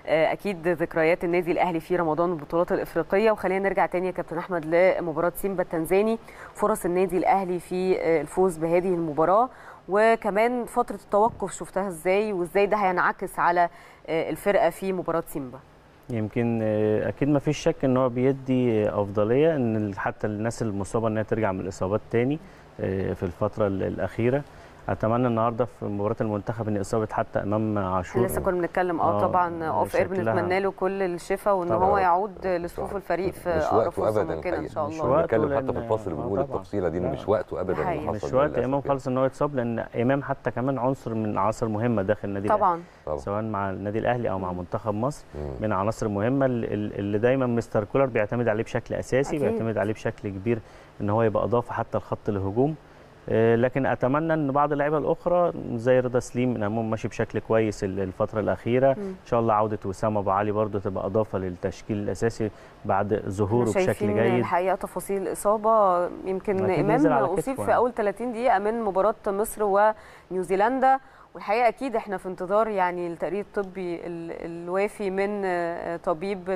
اكيد ذكريات النادي الاهلي في رمضان والبطولات الافريقيه وخلينا نرجع تاني يا كابتن احمد لمباراه سيمبا التنزاني فرص النادي الاهلي في الفوز بهذه المباراه وكمان فتره التوقف شفتها ازاي وازاي ده هينعكس على الفرقه في مباراه سيمبا يمكن اكيد ما فيش شك ان هو بيدي افضليه ان حتى الناس المصابه انها ترجع من الاصابات تاني في الفتره الاخيره اتمنى النهارده في مباراه المنتخب ان اصابه حتى امام عاشور لسه كنا بنتكلم اه طبعا اوف اير بنتمنى له كل الشفاء وان هو يعود لصفوف الفريق في اقرب فرصه ممكنه ان شاء الله مش بنتكلم حتى في الفاصل بنقول التفصيله دي مش وقته ابدا اللي حصل مش وقت امام خالص ان هو يتصاب لان امام حتى كمان عنصر من عناصر مهمه داخل النادي طبعا الأهلي. سواء مع النادي الاهلي او مع منتخب مصر من العناصر المهمه اللي دايما مستر كولر بيعتمد عليه بشكل اساسي أكيد. بيعتمد عليه بشكل كبير ان هو يبقى اضافه حتى لخط الهجوم لكن اتمنى ان بعض اللعيبه الاخرى زي رضا سليم ان هو ماشي بشكل كويس الفتره الاخيره ان شاء الله عوده وسام ابو علي برده تبقى اضافه للتشكيل الاساسي بعد ظهوره بشكل جيد الحقيقه تفاصيل الاصابه يمكن امام اصيب في اول 30 دقيقه من مباراه مصر ونيوزيلندا والحقيقه اكيد احنا في انتظار يعني التقرير الطبي الوافي من طبيب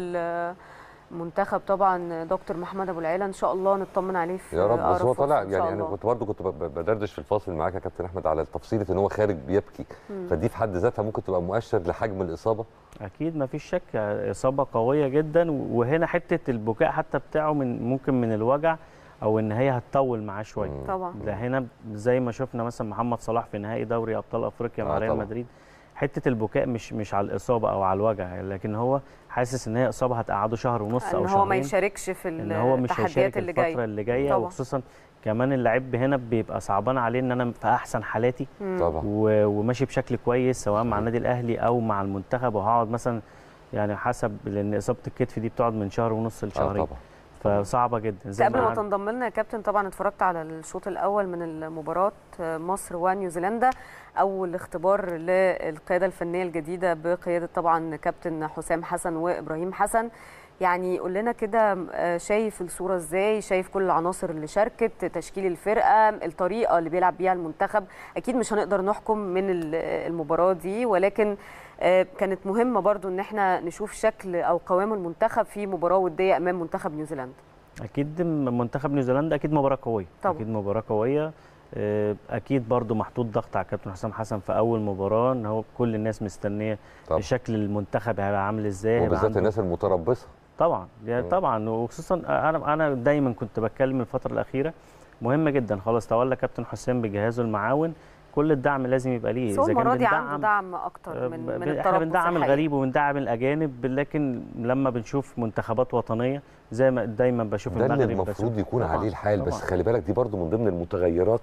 منتخب طبعا دكتور محمد ابو العيله ان شاء الله نطمن عليه في يا رب بس هو طالع يعني انا كنت برضه كنت بدردش في الفاصل معاك يا كابتن احمد على تفصيله ان هو خارج بيبكي مم. فدي في حد ذاتها ممكن تبقى مؤشر لحجم الاصابه اكيد ما فيش شك اصابه قويه جدا وهنا حته البكاء حتى بتاعه من ممكن من الوجع او ان هي هتطول معاه شويه طبعا ده هنا زي ما شفنا مثلا محمد صلاح في نهائي دوري ابطال افريقيا مع ريال مدريد حته البكاء مش مش على الاصابه او على الوجع لكن هو حاسس ان هي اصابه هتقعده شهر ونص او شهرين ان هو ما يشاركش في ان هو مش هيشارك اللي جايه الفتره اللي جايه وخصوصا كمان اللعيب هنا بيبقى صعبان عليه ان انا في احسن حالاتي طبعا وماشي بشكل كويس سواء مع النادي الاهلي او مع المنتخب وهقعد مثلا يعني حسب لان اصابه الكتف دي بتقعد من شهر ونص لشهرين آه طبعا فصعبه جدا زي قبل ما تنضم لنا يا كابتن طبعا اتفرجت على الشوط الاول من المباراه مصر ونيوزيلندا اول اختبار للقياده الفنيه الجديده بقياده طبعا كابتن حسام حسن وابراهيم حسن يعني قول لنا كده شايف الصوره ازاي شايف كل العناصر اللي شاركت تشكيل الفرقه الطريقه اللي بيلعب بيها المنتخب اكيد مش هنقدر نحكم من المباراه دي ولكن كانت مهمه برضو ان احنا نشوف شكل او قوام المنتخب في مباراه وديه امام منتخب نيوزيلندا اكيد منتخب نيوزيلندا اكيد مباراه قويه طبعا. اكيد مباراه قويه اكيد برضو محطوط ضغط على كابتن حسام حسن في اول مباراه ان هو كل الناس مستنيه طبعا. شكل المنتخب هيبقى عامل ازاي وبالذات الناس المتربصه طبعا يعني طبعا وخصوصا انا انا دايما كنت بتكلم الفتره الاخيره مهمه جدا خلاص تولى كابتن حسام بجهازه المعاون كل الدعم لازم يبقى ليه اذا كان دي عنده دعم اكتر من من التربص احنا بندعم الغريب وبندعم الاجانب لكن لما بنشوف منتخبات وطنيه زي ما دايما بشوف ده اللي المفروض يكون عليه الحال طبعا. بس خلي بالك دي برضو من ضمن المتغيرات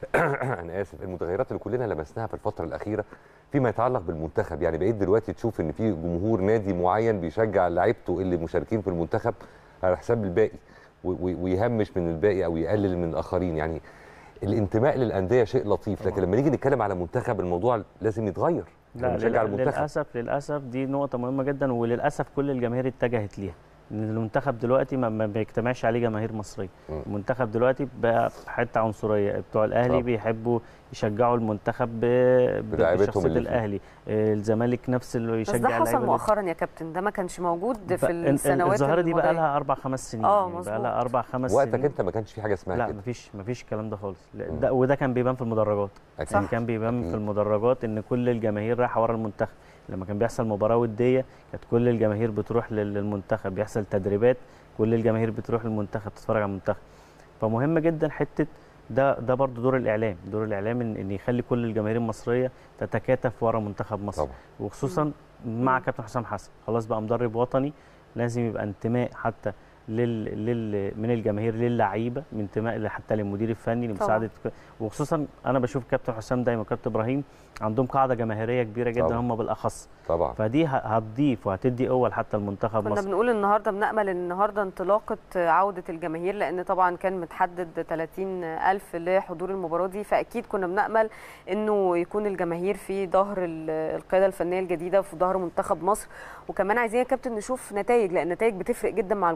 انا اسف المتغيرات اللي كلنا لمسناها في الفتره الاخيره فيما يتعلق بالمنتخب يعني بقيت دلوقتي تشوف ان في جمهور نادي معين بيشجع لعيبته اللي مشاركين في المنتخب على حساب الباقي ويهمش من الباقي او يقلل من الاخرين يعني الانتماء للانديه شيء لطيف لكن لما نيجي نتكلم على منتخب الموضوع لازم يتغير لا نشجع المنتخب للاسف للاسف دي نقطه مهمه جدا وللاسف كل الجماهير اتجهت ليها ان المنتخب دلوقتي ما بيجتمعش عليه جماهير مصريه المنتخب دلوقتي بقى حته عنصريه بتوع الاهلي طب. بيحبوا يشجعوا المنتخب بشخصيه الاهلي الزمالك نفس اللي يشجع بس ده حصل مؤخرا يا كابتن ده ما كانش موجود في السنوات الظاهره دي بقى لها اربع خمس سنين اه يعني بقى لها اربع خمس سنين وقتك انت ما كانش في حاجه اسمها لا كده ما فيش ما فيش الكلام ده خالص ده وده كان بيبان في المدرجات أكيد. كان بيبان أكيد. في المدرجات ان كل الجماهير رايحه ورا المنتخب لما كان بيحصل مباراه وديه كانت كل الجماهير بتروح للمنتخب بيحصل تدريبات كل الجماهير بتروح للمنتخب تتفرج على المنتخب فمهم جدا حته ده ده برضه دور الاعلام دور الاعلام ان, إن يخلي كل الجماهير المصريه تتكاتف ورا منتخب مصر طبعا. وخصوصا مع كابتن حسام حسن خلاص بقى مدرب وطني لازم يبقى انتماء حتى لل... لل... من الجماهير للعيبه من انتماء حتى للمدير الفني لمساعده طبعا. وخصوصا انا بشوف كابتن حسام دايما كابتن ابراهيم عندهم قاعده جماهيريه كبيره جدا هم بالاخص طبعا فدي هتضيف وهتدي قوه حتى المنتخب كنا بنقول النهارده بنامل ان النهارده انطلاقه عوده الجماهير لان طبعا كان متحدد 30 الف لحضور المباراه دي فاكيد كنا بنامل انه يكون الجماهير في ظهر القياده الفنيه الجديده في ظهر منتخب مصر وكمان عايزين يا كابتن نشوف نتائج لان النتائج بتفرق جدا مع الجمهور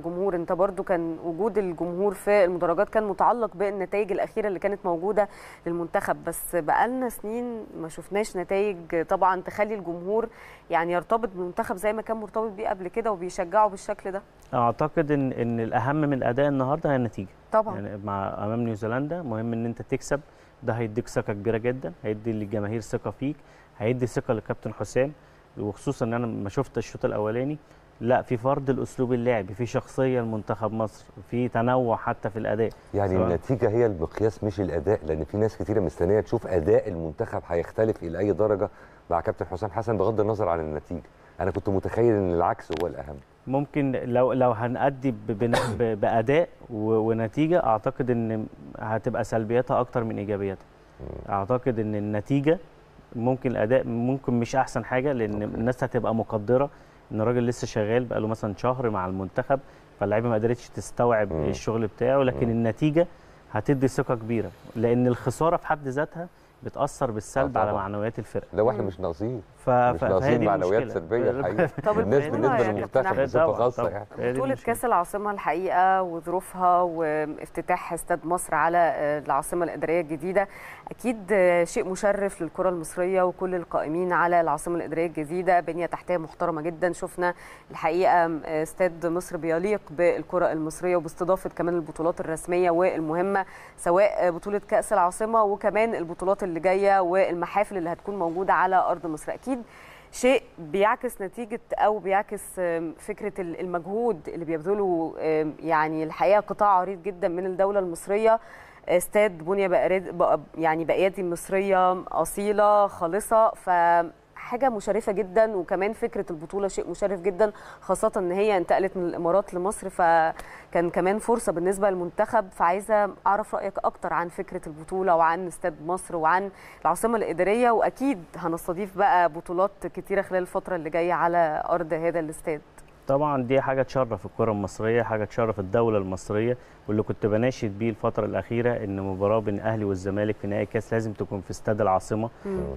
انت برضو كان وجود الجمهور في المدرجات كان متعلق بالنتائج الاخيره اللي كانت موجوده للمنتخب بس بقالنا سنين ما شفناش نتائج طبعا تخلي الجمهور يعني يرتبط بالمنتخب زي ما كان مرتبط بيه قبل كده وبيشجعه بالشكل ده اعتقد ان ان الاهم من الاداء النهارده هي النتيجه طبعا يعني مع امام نيوزيلندا مهم ان انت تكسب ده هيديك ثقه كبيره جدا هيدي للجماهير ثقه فيك هيدي ثقه للكابتن حسام وخصوصا ان انا ما شفت الشوط الاولاني لا في فرض الاسلوب اللعبي في شخصيه لمنتخب مصر في تنوع حتى في الاداء يعني سواء- النتيجه هي المقياس مش الاداء لان في ناس كتيره مستنيه تشوف اداء المنتخب هيختلف الى اي درجه مع كابتن حسام حسن بغض النظر عن النتيجه انا كنت متخيل ان العكس هو الاهم ممكن لو لو هنأدي ب- بن- ب- باداء و- ونتيجه اعتقد ان هتبقى سلبياتها اكتر من ايجابياتها اعتقد ان النتيجه ممكن الاداء ممكن مش احسن حاجه لان أوكي. الناس هتبقى مقدره ان الراجل لسه شغال بقاله مثلا شهر مع المنتخب فاللعيبه ما قدرتش تستوعب مم. الشغل بتاعه لكن مم. النتيجه هتدي ثقه كبيره لان الخساره في حد ذاتها بتاثر بالسلب آه على طبعاً. معنويات الفرقه لو احنا مم. مش ناقصين ف... مش ف- فهي ناقصين دي معنويات المشكلة. سلبيه الحقيقه طب الناس البطولة بالنسبه يا كابتن للمنتخب أحمد. بصفه طبعاً، خاصه طبعاً. يعني هي دي بطولة المشكلة. كأس العاصمة الحقيقة وظروفها وافتتاح استاد مصر على آه، العاصمة الإدارية الجديدة أكيد آه، شيء مشرف للكرة المصرية وكل القائمين على العاصمة الإدارية الجديدة بنية تحتية محترمة جدا شفنا الحقيقة آه، استاد مصر بيليق بالكرة المصرية وباستضافة كمان البطولات الرسمية والمهمة سواء آه، بطولة كأس العاصمة وكمان البطولات اللي جاية والمحافل اللي هتكون موجودة على أرض مصر أكيد شيء بيعكس نتيجة أو بيعكس آم، فكرة ال- المجهود اللي بيبذله آم، يعني الحقيقة قطاع عريض جدا من الدولة المصرية استاد بنية بأراد- بأ- يعني بأيادي مصرية أصيلة خالصة فحاجة مشرفة جدا وكمان فكرة البطولة شيء مشرف جدا خاصة ان هي انتقلت من الامارات لمصر فكان كمان فرصة بالنسبة للمنتخب فعايزة اعرف رأيك اكتر عن فكرة البطولة وعن استاد مصر وعن العاصمة الإدارية وأكيد هنستضيف بقى بطولات كتيرة خلال الفترة اللي جاية على أرض هذا الاستاد طبعا دي حاجه تشرف الكره المصريه حاجه تشرف الدوله المصريه واللي كنت بناشد بيه الفتره الاخيره ان مباراه بين الاهلي والزمالك في نهائي كاس لازم تكون في استاد العاصمه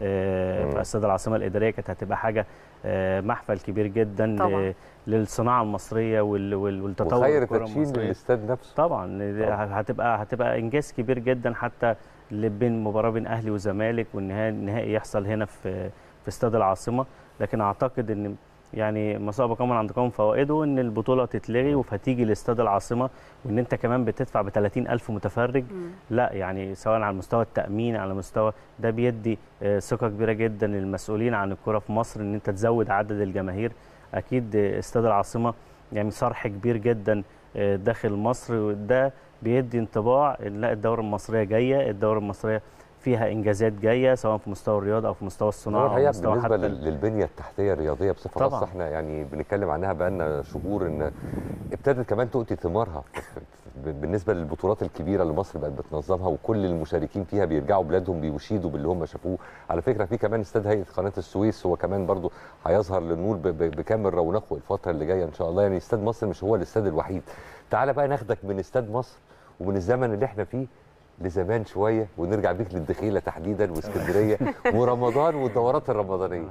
آه، مم. في استاد العاصمه الاداريه كانت هتبقى حاجه آه، محفل كبير جدا طبعاً. ل- للصناعه المصريه وال- وال- والتطور وخير الكرة تدشين المصرية. للاستاد نفسه طبعا هتبقى هتبقى انجاز كبير جدا حتى اللي بين مباراه بين اهلي وزمالك والنهائي النهائي يحصل هنا في في استاد العاصمه لكن اعتقد ان يعني مصاب قوما عند قوم فوائده ان البطوله تتلغي وفتيجي لاستاد العاصمه وان انت كمان بتدفع ب 30 الف متفرج لا يعني سواء على مستوى التامين على مستوى ده بيدي آه، ثقه كبيره جدا للمسؤولين عن الكره في مصر ان انت تزود عدد الجماهير اكيد آه، استاد العاصمه يعني صرح كبير جدا آه، داخل مصر وده بيدي انطباع ان لا الدوره المصريه جايه الدوره المصريه فيها انجازات جايه سواء في مستوى الرياضه او في مستوى هو الصناعه او الحقيقه مستوى بالنسبه حتى لل- للبنيه التحتيه الرياضيه بصفه طبعاً. خاصه احنا يعني بنتكلم عنها بقالنا شهور ان ابتدت كمان تؤتي ثمارها في- في- بالنسبه للبطولات الكبيره اللي مصر بقت بتنظمها وكل المشاركين فيها بيرجعوا بلادهم بيشيدوا باللي هم شافوه على فكره في كمان استاد هيئه قناه السويس هو كمان برضو هيظهر للنور ب- ب- بكامل رونقه الفتره اللي جايه ان شاء الله يعني استاد مصر مش هو الاستاد الوحيد تعال بقى ناخدك من استاد مصر ومن الزمن اللي احنا فيه لزمان شويه ونرجع بيك للدخيله تحديدا واسكندريه ورمضان والدورات الرمضانيه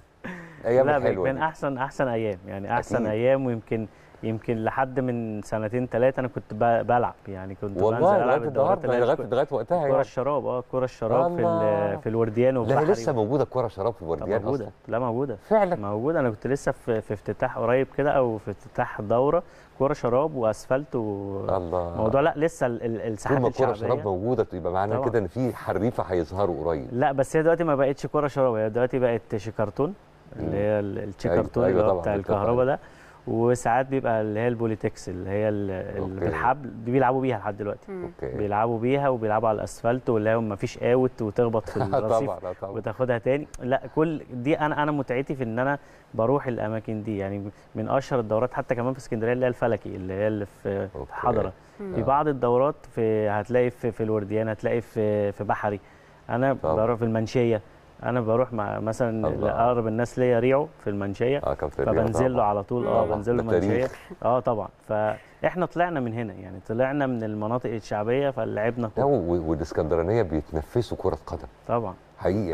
ايام لا حلوه كان دي. احسن احسن ايام يعني احسن أكيد. ايام ويمكن يمكن لحد من سنتين ثلاثه انا كنت ب- بلعب يعني كنت بنزل والله العب لغايه الدورات النهارده اللي هي لغايه الكرة- لغايه وقتها كرة يعني الشراب اه كرة الشراب في الله. ال- في الورديان لا والبحري هي لسه موجوده كوره شراب في لا، الورديان موجوده اصلا لا موجوده فعلا موجوده انا كنت لسه في, في افتتاح قريب كده او في افتتاح دوره كرة شراب واسفلت وموضوع الله لا لسه ال- ال- طول الساحات ما الكوره الشعبيه شراب موجوده يبقى معناه طبعاً. كده ان في حريفه هيظهروا قريب لا بس هي دلوقتي ما بقتش كرة شراب هي دلوقتي بقت شيكارتون اللي هي ال- الشيكارتون أيوة اللي هو طبعاً، بتاع بالطبع. الكهرباء ده وساعات بيبقى اللي هي البوليتكس اللي هي ال- اللي أوكي. بالحبل دي بيلعبوا بيها لحد دلوقتي اوكي بيلعبوا بيها وبيلعبوا على الاسفلت واللي هو ما فيش اوت وتخبط في الرصيف طبعا آه طبعا وتاخدها تاني لا كل دي انا انا متعتي في ان انا بروح الاماكن دي يعني من اشهر الدورات حتى كمان في اسكندريه اللي هي الفلكي اللي هي اللي في في أوكي. حضره في آه. بعض الدورات في هتلاقي في في الورديان هتلاقي في في بحري انا طبعا. بروح في المنشيه انا بروح مع مثلا الله. اقرب الناس ليا ريعو في المنشيه اه كابتن رياض فبنزل له طبعاً. على طول اه طبعاً. بنزل له ده المنشيه تاريخ. اه طبعا فاحنا طلعنا من هنا يعني طلعنا من المناطق الشعبيه فلعبنا لا كورة. و- والاسكندرانيه بيتنفسوا كره قدم طبعا حقيقي يعني. طبعا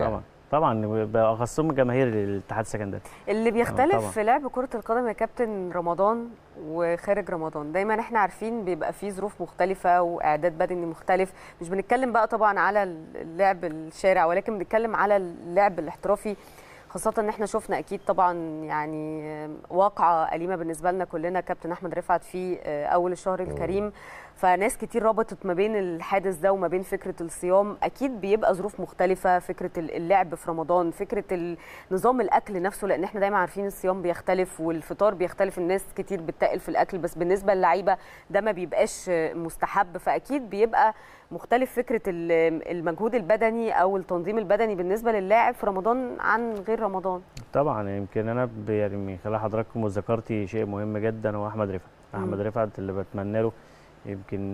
طبعا باخصهم جماهير الاتحاد السكندري اللي بيختلف طبعاً. في لعب كره القدم يا كابتن رمضان وخارج رمضان دايما احنا عارفين بيبقى فيه ظروف مختلفه واعداد بدني مختلف مش بنتكلم بقى طبعا على اللعب الشارع ولكن بنتكلم على اللعب الاحترافي خاصة ان احنا شفنا اكيد طبعا يعني واقعة أليمة بالنسبة لنا كلنا كابتن احمد رفعت في اول الشهر الكريم فناس كتير ربطت ما بين الحادث ده وما بين فكرة الصيام اكيد بيبقى ظروف مختلفة فكرة اللعب في رمضان فكرة نظام الاكل نفسه لان احنا دايما عارفين الصيام بيختلف والفطار بيختلف الناس كتير بتتقل في الاكل بس بالنسبة للعيبة ده ما بيبقاش مستحب فاكيد بيبقى مختلف فكره المجهود البدني او التنظيم البدني بالنسبه للاعب في رمضان عن غير رمضان طبعا يمكن انا يعني من خلال حضراتكم وذكرتي شيء مهم جدا هو احمد رفعت احمد رفعت اللي بتمنى له يمكن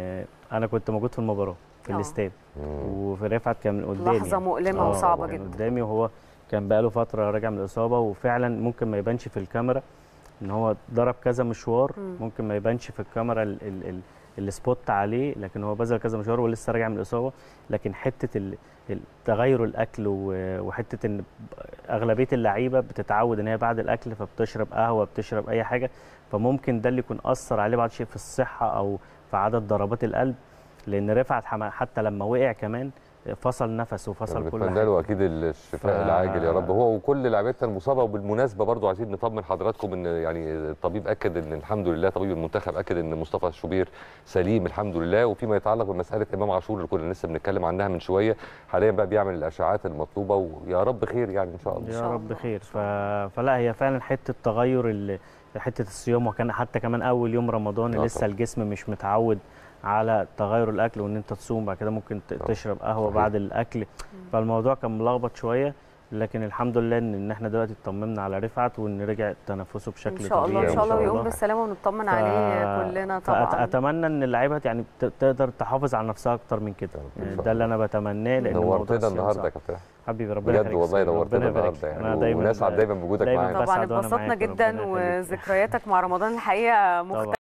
انا كنت موجود في المباراه في الاستاد وفي رفعت كان من قدامي لحظه مؤلمه وصعبه جدا قدامي وهو كان بقاله فتره راجع من الاصابه وفعلا ممكن ما يبانش في الكاميرا ان هو ضرب كذا مشوار ممكن ما يبانش في الكاميرا ال ال ال السبوت عليه لكن هو بذل كذا مشوار ولسه راجع من الاصابه لكن حته تغير الاكل وحته ان اغلبيه اللعيبه بتتعود ان هي بعد الاكل فبتشرب قهوه بتشرب اي حاجه فممكن ده اللي يكون اثر عليه بعض الشيء في الصحه او في عدد ضربات القلب لان رفعت حتى لما وقع كمان فصل نفسه وفصل كل حاجه له اكيد الشفاء ف... العاجل يا رب هو وكل لاعبتنا المصابه وبالمناسبه برضو عايزين نطمن حضراتكم ان يعني الطبيب اكد ان الحمد لله طبيب المنتخب اكد ان مصطفى الشوبير سليم الحمد لله وفيما يتعلق بمساله امام عاشور اللي كنا لسه بنتكلم عنها من شويه حاليا بقى بيعمل الاشعاعات المطلوبه ويا رب خير يعني ان شاء الله يا رب خير ف... فلا هي فعلا حته تغير ال... حته الصيام وكان حتى كمان اول يوم رمضان لسه الجسم مش متعود على تغير الاكل وان انت تصوم بعد كده ممكن تشرب قهوه صحيح. بعد الاكل فالموضوع كان ملخبط شويه لكن الحمد لله ان احنا دلوقتي اطمنا على رفعت وان رجع تنفسه بشكل طبيعي ان شاء الله ان شاء الله ويقوم بالسلامه ونطمن ف... عليه كلنا طبعا فاتمنى ان اللعيبه يعني تقدر تحافظ على نفسها اكتر من كده يعني ده اللي انا بتمناه لان نورتنا النهارده يا كابتن حبيبي ربنا بجد والله نورتنا النهارده يعني انا دايما ونسعد دايما بوجودك معانا طبعا اتبسطنا جدا وذكرياتك مع رمضان الحقيقه مختلفه